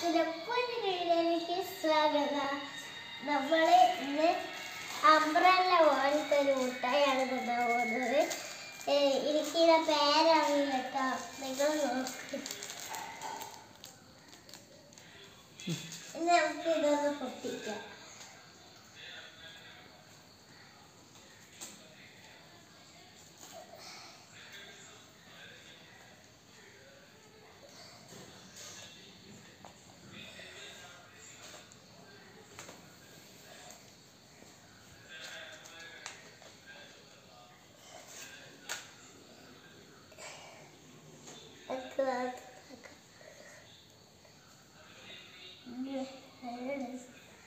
വ്ളോഗ്സിന്റെ പുതിയ വീഡിയോയിലേക്ക് സ്വാഗതം നമ്മള് ഇന്ന് അംബ്രല്ല പോലത്തെ ഒരു മുട്ടായാണ് തിന്നാൻ പോകുന്നത് ഏ, എനിക്കിതിന്റെ പേരറിയില്ല കേട്ടോ നിങ്ങൾ നോക്ക് ഇനി നമുക്ക് ഇതൊന്ന് പൊട്ടിക്കാം നമുക്ക് അത് നോക്കാം. ഉം, നല്ല രസം.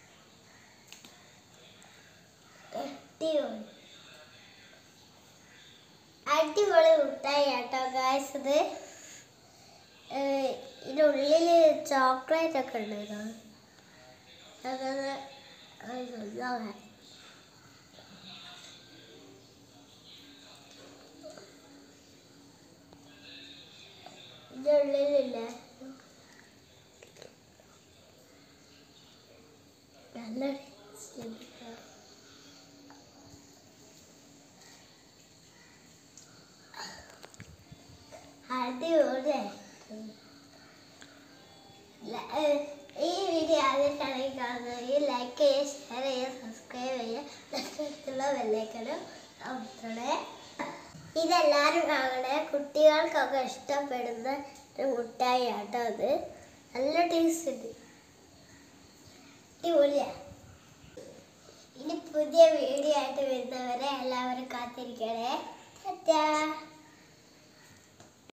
അടിപൊളി അടിപൊളി മുട്ടായി കേട്ടോ ഗായ്സ് ഇത് ഏഹ്, ഇതിന്റെ ഉള്ളില് ചോക്ലേറ്റ് ഒക്കെ ഉണ്ട് കേട്ടോ അങ്ങനെ അത് നോക്കാം. ഇതിന്റെ ഉള്ളിലില്ലേ നല്ല taste ഉണ്ട് കേട്ടോ. അടിപൊളി ല- ഏഹ്, ഈ വീഡിയോ ആദ്യമായിട്ടാണ് കാണുന്നത് ലൈക്ക് ചെയ്യുക ഷെയർ ചെയ്യുക സബ്സ്ക്രൈബ് ചെയ്യുക തൊട്ടടുത്തുള്ള ബെല്ലൈക്കനും അമർത്തണേ ഇതെല്ലാവരും കാണണേ കുട്ടികൾക്കൊക്കെ ഇഷ്ടപ്പെടുന്ന ഒരു മുട്ടായി ആട്ടോ അത് നല്ല ടേസ്റ്റ് ഉണ്ട് അടിപൊളിയാ ഇനി പുതിയ വീഡിയോ ആയിട്ട് വരുന്നവരെ എല്ലാവരും കാത്തിരിക്കണേ ടാറ്റാ